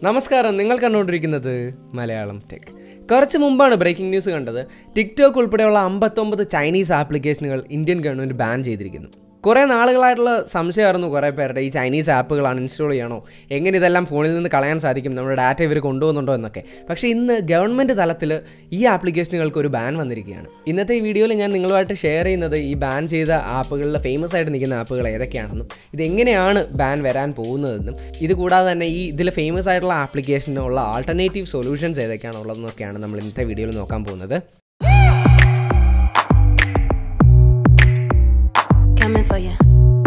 നമസ്കാരം നിങ്ങൾ കണ്ടുകൊണ്ടിരിക്കുന്നത് മലയാളം ടെക് കുറച്ച് മുമ്പാണ് ബ്രേക്കിംഗ് ന്യൂസ് കണ്ടത് ടിക്ടോക്ക് ഉൾപ്പെടെയുള്ള അമ്പത്തൊമ്പത് ചൈനീസ് ആപ്ലിക്കേഷനുകൾ ഇന്ത്യൻ ഗവൺമെൻറ് ബാൻ ചെയ്തിരിക്കുന്നു കുറേ നാളുകളായിട്ടുള്ള സംശയമായിരുന്നു കുറേ പേരുടെ ഈ ചൈനീസ് ആപ്പുകൾ അൺഇൻസ്റ്റാൾ ചെയ്യണോ എങ്ങനെ ഇതെല്ലാം ഫോണിൽ നിന്ന് കളയാൻ സാധിക്കും നമ്മുടെ ഡാറ്റ ഇവർ കൊണ്ടുപോകുന്നുണ്ടോ എന്നൊക്കെ പക്ഷേ ഇന്ന് ഗവൺമെൻറ് തലത്തിൽ ഈ ആപ്ലിക്കേഷനുകൾക്ക് ഒരു ബാൻ വന്നിരിക്കുകയാണ് ഇന്നത്തെ ഈ വീഡിയോയിൽ ഞാൻ നിങ്ങളുമായിട്ട് ഷെയർ ചെയ്യുന്നത് ഈ ബാൻ ചെയ്ത ആപ്പുകളിൽ ഫേമസ് ആയിട്ട് നിൽക്കുന്ന ആപ്പുകൾ ഏതൊക്കെയാണെന്നും ഇതെങ്ങനെയാണ് ബാൻ വരാൻ പോകുന്നതെന്നും ഇത് കൂടാതെ തന്നെ ഈ ഇതിൽ ഫേമസ് ആയിട്ടുള്ള ആപ്ലിക്കേഷനുള്ള ആൾട്ടർനേറ്റീവ് സൊല്യൂഷൻസ് ഏതൊക്കെയാണുള്ളതെന്നൊക്കെയാണ് നമ്മൾ ഇന്നത്തെ വീഡിയോയിൽ നോക്കാൻ പോകുന്നത് Coming for you.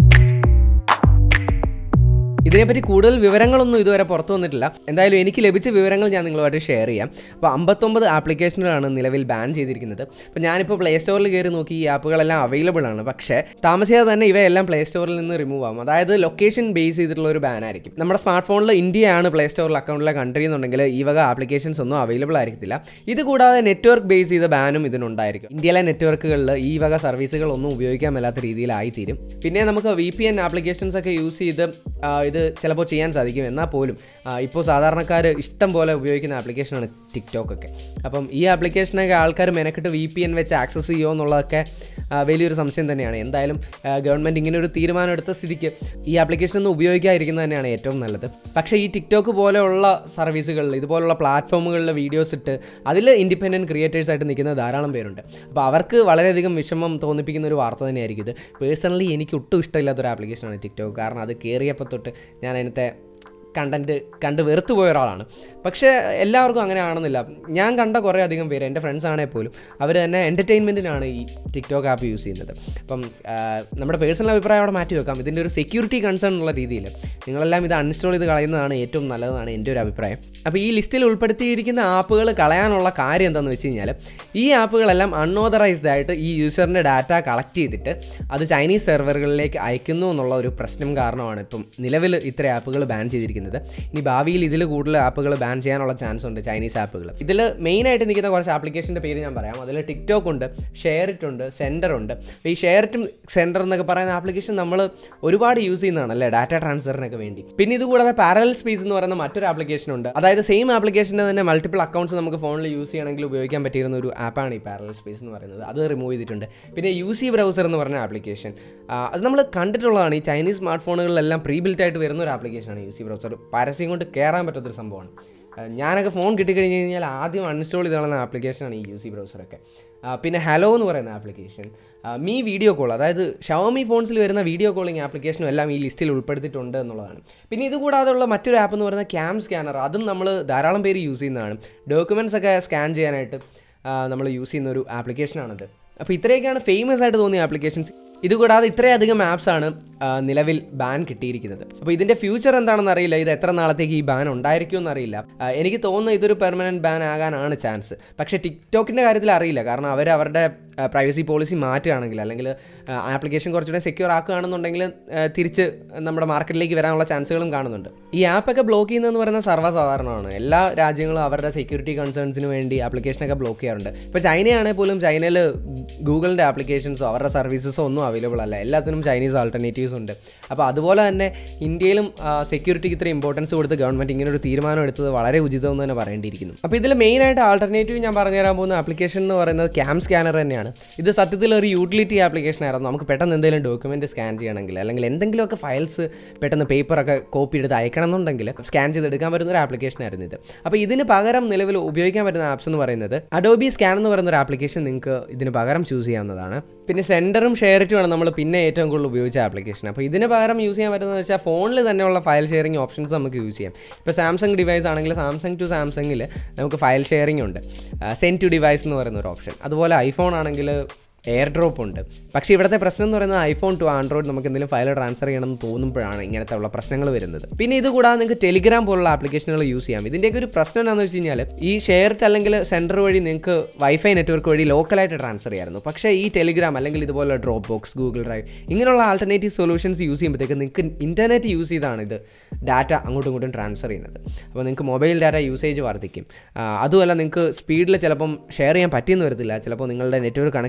ഇതിനെപ്പറ്റി കൂടുതൽ വിവരങ്ങളൊന്നും ഇതുവരെ പുറത്തു വന്നിട്ടില്ല എന്തായാലും എനിക്ക് ലഭിച്ച വിവരങ്ങൾ ഞാൻ നിങ്ങളുമായിട്ട് ഷെയർ ചെയ്യാം അപ്പോൾ അമ്പത്തൊമ്പത് ആപ്ലിക്കേഷനുകളാണ് നിലവിൽ ബാൻ ചെയ്തിരിക്കുന്നത് അപ്പോൾ ഞാനിപ്പോൾ പ്ലേ സ്റ്റോറിൽ കയറി നോക്കി ഈ ആപ്പുകളെല്ലാം അവൈലബിൾ ആണ് പക്ഷേ താമസിയാതെ തന്നെ ഇവയെല്ലാം പ്ലേ സ്റ്റോറിൽ നിന്ന് റിമൂവ് ആകും അതായത് ലൊക്കേഷൻ ബേസ് ചെയ്തിട്ടുള്ള ഒരു ബാൻ ആയിരിക്കും നമ്മുടെ സ്മാർട്ട് ഫോണിൽ ഇന്ത്യയാണ് പ്ലേ സ്റ്റോറിൽ അക്കൗണ്ടിലെ കൺട്രി എന്നുണ്ടെങ്കിൽ ഈ വക ആപ്ലിക്കേഷൻസ് ഒന്നും അവൈലബിൾ ആയിരിക്കത്തില്ല ഇത് കൂടാതെ നെറ്റ്വർക്ക് ബേസ് ചെയ്ത ബാനും ഇതിനുണ്ടായിരിക്കും ഇന്ത്യയിലെ നെറ്റ്വർക്കുകളിൽ ഈ വക സർവീസുകളൊന്നും ഉപയോഗിക്കാൻ മേലാത്ത രീതിയിലായിത്തീരും പിന്നെ നമുക്ക് വി പി എൻ ആപ്ലിക്കേഷൻസ് ഒക്കെ യൂസ് ചെയ്ത് ആ, ഇത് ചിലപ്പോൾ ചെയ്യാൻ സാധിക്കും എന്നാൽ പോലും ആ, ഇപ്പോൾ സാധാരണക്കാർ ഇഷ്ടം പോലെ ഉപയോഗിക്കുന്ന ആപ്ലിക്കേഷനാണ് ടിക്ടോക്ക് ഒക്കെ അപ്പം ഈ ആപ്ലിക്കേഷനൊക്കെ ആൾക്കാർ മെനക്കെട്ട് വി പി എൻ വെച്ച് ആക്സസ് ചെയ്യുമോ എന്നുള്ളതൊക്കെ ആ, വലിയൊരു സംശയം തന്നെയാണ് എന്തായാലും ഗവൺമെൻറ് ഇങ്ങനെ ഒരു തീരുമാനം എടുത്ത സ്ഥിതിക്ക് ഈ ആപ്ലിക്കേഷൻ ഒന്നും ഉപയോഗിക്കാതിരിക്കുന്നത് തന്നെയാണ് ഏറ്റവും നല്ലത് പക്ഷേ ഈ ടിക്ടോക്ക് പോലെയുള്ള സർവീസുകളിൽ ഇതുപോലുള്ള പ്ലാറ്റ്ഫോമുകളിൽ വീഡിയോസ് ഇട്ട് അതിൽ ഇൻഡിപെൻഡൻറ്റ് ക്രിയേറ്റേഴ്സ് ആയിട്ട് നിൽക്കുന്ന ധാരാളം പേരുണ്ട് അപ്പോൾ അവർക്ക് വളരെയധികം വിഷമം തോന്നിപ്പിക്കുന്ന ഒരു വാർത്ത തന്നെയായിരിക്കും ഇത് പേഴ്സണലി എനിക്ക് ഒട്ടും ഇഷ്ടമില്ലാത്തൊരു ആപ്ലിക്കേഷനാണ് ടിക്ടോക്ക് കാരണം അത് കയറിയപ്പോൾ തൊട്ട് ഞാൻ അതിനകത്തെ കണ്ടൻറ്റ് കണ്ട് വെറുത്തു പോയ ഒരാളാണ് പക്ഷേ എല്ലാവർക്കും അങ്ങനെ ആണെന്നില്ല ഞാൻ കണ്ട കുറേ അധികം പേര് എൻ്റെ ഫ്രണ്ട്സ് ആണെങ്കിൽ പോലും അവർ തന്നെ എൻ്റർടൈൻമെൻറ്റിനാണ് ഈ ടിക്ടോക്ക് ആപ്പ് യൂസ് ചെയ്യുന്നത് അപ്പം ആ, നമ്മുടെ പേഴ്സണൽ അഭിപ്രായം അവിടെ മാറ്റി വെക്കാം ഇതിൻ്റെ ഒരു സെക്യൂരിറ്റി കൺസേൺ എന്നുള്ള രീതിയിൽ നിങ്ങളെല്ലാം ഇത് അൺഇൻസ്റ്റാൾ ചെയ്ത് കളയുന്നതാണ് ഏറ്റവും നല്ലതെന്നാണ് എൻ്റെ ഒരു അഭിപ്രായം അപ്പോൾ ഈ ലിസ്റ്റിൽ ഉൾപ്പെടുത്തിയിരിക്കുന്ന ആപ്പുകൾ കളയാനുള്ള കാര്യം എന്താണെന്ന് വെച്ച് കഴിഞ്ഞാൽ ഈ ആപ്പുകളെല്ലാം അൺഓതറൈസ്ഡ് ആയിട്ട് ഈ യൂസറിൻ്റെ ഡാറ്റ കളക്ട് ചെയ്തിട്ട് അത് ചൈനീസ് സെർവറുകളിലേക്ക് അയക്കുന്നു എന്നുള്ള ഒരു പ്രശ്നം കാരണമാണ് ഇപ്പം നിലവിൽ ഇത്ര ആപ്പുകൾ ബാൻ ചെയ്തിരിക്കുന്നത് ഇനി ഭാവിയിൽ ഇതിൽ കൂടുതൽ ആപ്പുകൾ ബാൻ ചെയ്യാനുള്ള ചാൻസ് ഉണ്ട് ചൈനീസ് ആപ്പുകൾ ഇതിൽ മെയിനായിട്ട് നിൽക്കുന്ന കുറച്ച് ആപ്ലിക്കേഷൻ്റെ പേര് ഞാൻ പറയാം അതിൽ ടിക്ടോക്ക് ഉണ്ട് ഷെയറിറ്റ് ഉണ്ട് സെൻറ്റർ ഉണ്ട് അപ്പോൾ ഈ ഷെയറിറ്റും സെൻറ്റർ എന്നൊക്കെ പറയുന്ന ആപ്ലിക്കേഷൻ നമ്മൾ ഒരുപാട് യൂസ് ചെയ്യുന്നതാണ് അല്ലേ ഡാറ്റ ട്രാൻസ്ഫറിനൊക്കെ വേണ്ടി പിന്നെ ഇത് കൂടാതെ പാരൽ സ്പേസ് എന്ന് പറയുന്ന മറ്റൊരു ആപ്ലിക്കേഷൻ ഉണ്ട് അതായത് സെയിം ആപ്ലിക്കേഷൻ്റെ തന്നെ മൾട്ടിപ്പിൾ അക്കൗണ്ട്സ് നമുക്ക് ഫോണിൽ യൂസ് ചെയ്യണമെങ്കിൽ ഉപയോഗിക്കാൻ പറ്റിയിരുന്ന ഒരു ആപ്പാണ് ഈ പാരൽ സ്പേസ് എന്ന് പറയുന്നത് അത് റിമൂവ് ചെയ്തിട്ടുണ്ട് പിന്നെ യു സി ബ്രൗസർ എന്ന് പറഞ്ഞ ആപ്ലിക്കേഷൻ അത് നമ്മൾ കണ്ടിട്ടുള്ളതാണ് ഈ ചൈനീസ് സ്മാർട്ട് ഫോണുകളിലെല്ലാം പ്രീ ബിൽറ്റ് ആയിട്ട് വരുന്ന ഒരു ആപ്ലിക്കേഷനാണ് യു സി ബ്രൗസർ പരസ്യം കൊണ്ട് കയറാൻ പറ്റാത്തൊരു സംഭവമാണ് ആ, ഞാനൊക്കെ ഫോൺ കിട്ടിക്കഴിഞ്ഞ് കഴിഞ്ഞാൽ ആദ്യം അൺഇൻസ്റ്റാൾ ചെയ്ത് കളയുന്ന ആപ്ലിക്കേഷനാണ് ഈ യു സി ബ്രൗസറൊക്കെ ആ, പിന്നെ ഹലോ എന്ന് പറയുന്ന ആപ്ലിക്കേഷൻ മീ വീഡിയോ കോൾ അതായത് ഷവമി ഫോൺസിൽ വരുന്ന വീഡിയോ കോളിംഗ് ആപ്ലിക്കേഷനും എല്ലാം ഈ ലിസ്റ്റിൽ ഉൾപ്പെടുത്തിയിട്ടുണ്ട് എന്നുള്ളതാണ് പിന്നെ ഇത് കൂടാതെയുള്ള മറ്റൊരു ആപ്പ് എന്ന് പറയുന്നത് ക്യാം സ്കാനർ അതും നമ്മൾ ധാരാളം പേര് യൂസ് ചെയ്യുന്നതാണ് ഡോക്യുമെൻറ്റ്സ് ഒക്കെ സ്കാൻ ചെയ്യാനായിട്ട് നമ്മൾ യൂസ് ചെയ്യുന്ന ഒരു ആപ്ലിക്കേഷനാണത് അപ്പോൾ ഇത്രയൊക്കെയാണ് ഫേമസ് ആയിട്ട് തോന്നിയ ആപ്ലിക്കേഷൻസ് ഇതുകൂടാതെ ഇത്രയധികം ആപ്സ് ആണ് ആ, നിലവിൽ ബാൻ കിട്ടിയിരിക്കുന്നത് അപ്പോൾ ഇതിൻ്റെ ഫ്യൂച്ചർ എന്താണെന്ന് അറിയില്ല ഇത് എത്ര നാളത്തേക്ക് ഈ ബാൻ ഉണ്ടായിരിക്കുമെന്ന് അറിയില്ല ആ, എനിക്ക് തോന്നുന്നു ഇതൊരു പെർമനൻറ്റ് ബാൻ ആകാനാണ് ചാൻസ് പക്ഷേ ടിക്ടോക്കിൻ്റെ കാര്യത്തിൽ അറിയില്ല കാരണം അവർ അവരുടെ പ്രൈവസി പോളിസി മാറ്റുകയാണെങ്കിൽ അല്ലെങ്കിൽ ആപ്ലിക്കേഷൻ കുറച്ചുകൂടെ സെക്യൂർ ആക്കുകയാണെന്നുണ്ടെങ്കിൽ ആ, തിരിച്ച് നമ്മുടെ മാർക്കറ്റിലേക്ക് വരാനുള്ള ചാൻസുകളും കാണുന്നുണ്ട് ഈ ആപ്പൊക്കെ ബ്ലോക്ക് ചെയ്യുന്നതെന്ന് പറയുന്നത് സർവ്വസാധാരണമാണ് എല്ലാ രാജ്യങ്ങളും അവരുടെ സെക്യൂരിറ്റി കൺസേൺസിന് വേണ്ടി ആപ്ലിക്കേഷനൊക്കെ ബ്ലോക്ക് ചെയ്യാറുണ്ട് ഇപ്പോൾ ചൈനയാണെങ്കിൽ പോലും ചൈനയിൽ ഗൂഗിളിൻ്റെ ആപ്ലിക്കേഷൻസോ അവരുടെ സർവീസസോ ഒന്നും അവൈലബിൾ അല്ല എല്ലാത്തിനും ചൈനീസ് ആൾട്ടർനേറ്റീവ്സ് ഉണ്ട് അപ്പോൾ അതുപോലെ തന്നെ ഇന്ത്യയിലും സെക്യൂരിറ്റിക്ക് ഇത്ര ഇമ്പോർട്ടൻസ് കൊടുത്ത് ഗവൺമെൻറ് ഇങ്ങനെ ഒരു തീരുമാനം എടുത്തത് വളരെ ഉചിതമെന്ന് തന്നെ പറയേണ്ടിയിരിക്കുന്നു അപ്പോൾ ഇതിൽ മെയിനായിട്ട് ആൾട്ടർനേറ്റീവ് ഞാൻ പറഞ്ഞു തരാൻ പോകുന്ന ആപ്ലിക്കേഷൻ എന്ന് പറയുന്നത് ക്യാം സ്കാനർ തന്നെയാണ് ഇത് സത്യത്തിൽ ഒരു യൂട്ടിലിറ്റി ആപ്ലിക്കേഷൻ ആയിരുന്നു നമുക്ക് പെട്ടെന്ന് എന്തെങ്കിലും ഡോക്യുമെൻറ്റ് സ്കാൻ ചെയ്യണമെങ്കിൽ അല്ലെങ്കിൽ എന്തെങ്കിലുമൊക്കെ ഫയൽസ് പെട്ടെന്ന് പേപ്പറൊക്കെ കോപ്പി എടുത്ത് അയക്കണം എന്നുണ്ടെങ്കിൽ സ്കാൻ ചെയ്തെടുക്കാൻ പറ്റുന്ന ഒരു ആപ്ലിക്കേഷൻ ആയിരുന്നു ഇത് അപ്പോൾ ഇതിന് പകരം നിലവിൽ ഉപയോഗിക്കാൻ പറ്റുന്ന ആപ്സ് എന്ന് പറയുന്നത് അഡോബി സ്കാൻ എന്ന് പറയുന്ന ഒരു ആപ്ലിക്കേഷൻ നിങ്ങൾക്ക് ഇതിന് പകരം ചൂസ് ചെയ്യാവുന്നതാണ് പിന്നെ സെൻറ്ററും ഷെയറിറ്റുമാണ് നമ്മൾ പിന്നെ ഏറ്റവും കൂടുതൽ ഉപയോഗിച്ച ആപ്ലിക്കേഷൻ അപ്പോൾ ഇതിന് പകരം യൂസ് ചെയ്യാൻ പറ്റുന്നത് വെച്ചാൽ ഫോണിൽ തന്നെയുള്ള ഫയൽ ഷെയറിംഗ് ഓപ്ഷൻസ് നമുക്ക് യൂസ് ചെയ്യാം ഇപ്പോൾ സാംസങ് ഡിവൈസ് ആണെങ്കിൽ സാംസങ് ടു സാംസങ്ങിൽ നമുക്ക് ഫയൽ ഷെയറിംഗ് ഉണ്ട് സെൻഡ് ടു ഡിവൈസ് എന്ന് പറയുന്ന ഒരു ഓപ്ഷൻ അതുപോലെ ഐഫോൺ ആണെങ്കിൽ എയർ ഡ്രോപ്പ് ഉണ്ട് പക്ഷേ ഇവിടുത്തെ പ്രശ്നം എന്ന് പറയുന്നത് ഐഫോൺ ടു ആൻഡ്രോയിഡ് നമുക്ക് എന്തെങ്കിലും ഫയൽ ട്രാൻസ്ഫർ ചെയ്യണമെന്ന് തോന്നുമ്പോഴാണ് ഇങ്ങനത്തെ ഉള്ള പ്രശ്നങ്ങൾ വരുന്നത് പിന്നെ ഇത് കൂടാതെ നിങ്ങൾക്ക് ടെലിഗ്രാം പോലുള്ള ആപ്ലിക്കേഷനുകൾ യൂസ് ചെയ്യാം ഇതിൻ്റെയൊക്കെ ഒരു പ്രശ്നം എന്താണെന്ന് വെച്ച് കഴിഞ്ഞാൽ ഈ ഷെയർട്ട് അല്ലെങ്കിൽ സെൻറ്റർ വഴി നിങ്ങൾക്ക് വൈഫൈ നെറ്റ്വർക്ക് വഴി ലോക്കലായിട്ട് ട്രാൻസ്ഫർ ചെയ്യായിരുന്നു പക്ഷേ ഈ ടെലിഗ്രാം അല്ലെങ്കിൽ ഇതുപോലെ ഡ്രോപ്പ് ബോക്സ് ഗൂഗിൾ ഡ്രൈവ് ഇങ്ങനെയുള്ള ആൾട്ടർനേറ്റീവ് സൊല്യൂഷൻസ് യൂസ് ചെയ്യുമ്പോഴത്തേക്ക് നിങ്ങൾക്ക് ഇൻ്റർനെറ്റ് യൂസ് ചെയ്താണ് ഇത് ഡാറ്റ അങ്ങോട്ടും ഇങ്ങോട്ടും ട്രാൻസ്ഫർ ചെയ്യുന്നത് അപ്പോൾ നിങ്ങൾക്ക് മൊബൈൽ ഡാറ്റ യൂസേജ് വർദ്ധിക്കും ആ, അതുമല്ല നിങ്ങൾക്ക് സ്പീഡിൽ ചിലപ്പം ഷെയർ ചെയ്യാൻ പറ്റിയെന്ന് വരത്തില്ല ചിലപ്പോൾ നിങ്ങളുടെ നെറ്റ്വർക്ക് കണക്ഷൻ സ്ലോ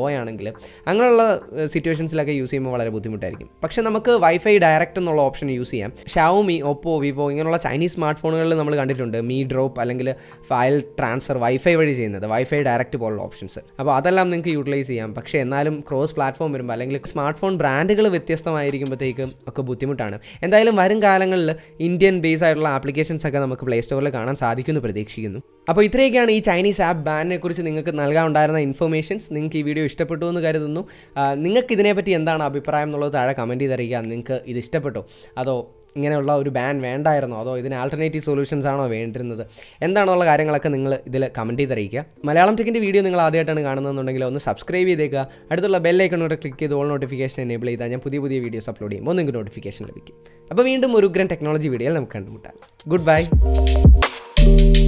ആണെങ്കിൽ അങ്ങനെയുള്ള സിറ്റുവേഷൻസിലൊക്കെ യൂസ് ചെയ്യുമ്പോൾ വളരെ ബുദ്ധിമുട്ടായിരിക്കും പക്ഷേ നമുക്ക് വൈഫൈ ഡയറക്റ്റ് എന്നുള്ള ഓപ്ഷൻ യൂസ് ചെയ്യാം ഷാവുമി ഒപ്പോ വിവോ ഇങ്ങനെയുള്ള ചൈനീസ് സ്മാർട്ട് ഫോണുകളിൽ നമ്മൾ കണ്ടിട്ടുണ്ട് മീ ഡ്രോപ്പ് അല്ലെങ്കിൽ ഫയൽ ട്രാൻസ്ഫർ വൈഫൈ വഴി ചെയ്യുന്നത് വൈഫൈ ഡയറക്റ്റ് പോലുള്ള ഓപ്ഷൻസ് അപ്പോൾ അതെല്ലാം നിങ്ങൾക്ക് യൂട്ടിലൈസ് ചെയ്യാം പക്ഷേ എന്നാലും ക്രോസ് പ്ലാറ്റ്ഫോം വരുമ്പോൾ അല്ലെങ്കിൽ സ്മാർട്ട് ഫോൺ ബ്രാൻഡുകൾ വ്യത്യസ്തമായിരിക്കുമ്പോഴത്തേക്കും ഒക്കെ ബുദ്ധിമുട്ടാണ് എന്തായാലും വരും കാലങ്ങളിൽ ഇന്ത്യൻ ബേസ് ആയിട്ടുള്ള ആപ്ലിക്കേഷൻസ് ഒക്കെ നമുക്ക് പ്ലേ സ്റ്റോറിൽ കാണാൻ സാധിക്കുമെന്ന് പ്രതീക്ഷിക്കുന്നു അപ്പോൾ ഇത്രയൊക്കെയാണ് ഈ ചൈനീസ് ആപ്പ് ബാനിനെ കുറിച്ച് നിങ്ങൾക്ക് നൽകാനുണ്ടായിരുന്ന ഇൻഫർമേഷൻസ് നിങ്ങൾക്ക് ഈ വീഡിയോ ഇഷ്ടപ്പെട്ടു എന്ന് കരുതുന്നു ആ, നിങ്ങൾക്ക് ഇതിനെപ്പറ്റി എന്താണ് അഭിപ്രായം എന്നുള്ളത് താഴെ കമൻറ്റ് ചെയ്തറിയിക്കുക നിങ്ങൾക്ക് ഇത് ഇഷ്ടപ്പെട്ടോ അതോ ഇങ്ങനെയുള്ള ഒരു ബാൻ വേണ്ടായിരുന്നോ അതോ ഇതിന് ആൾട്ടർനേറ്റീവ് സൊല്യൂഷൻസ് ആണോ വേണ്ടിരുന്നത് എന്താണെന്നുള്ള കാര്യങ്ങളൊക്കെ നിങ്ങൾ ഇതിൽ കമൻറ്റ് ചെയ്തറിയിക്കുക മലയാളം ടെക്കിൻ്റെ വീഡിയോ നിങ്ങൾ ആദ്യമായിട്ടാണ് കാണുന്നതെന്നുണ്ടെങ്കിൽ ഒന്ന് സബ്സ്ക്രൈബ് ചെയ്തേക്കുക അടുത്തുള്ള ബെല്ലൈക്കണോടെ ക്ലിക്ക് ചെയ്ത് ഓൾ നോട്ടിഫിക്കേഷൻ എനേബിൾ ചെയ്താൽ ഞാൻ പുതിയ പുതിയ വീഡിയോസ് അപ്ലോഡ് ചെയ്യുമ്പോൾ നിങ്ങൾക്ക് നോട്ടിഫിക്കേഷൻ ലഭിക്കും അപ്പോൾ വീണ്ടും ഒരു ഉഗ്രൻ ടെക്നോളജി വീഡിയോയിൽ നമുക്ക് കണ്ടുമുട്ടാം ഗുഡ് ബൈ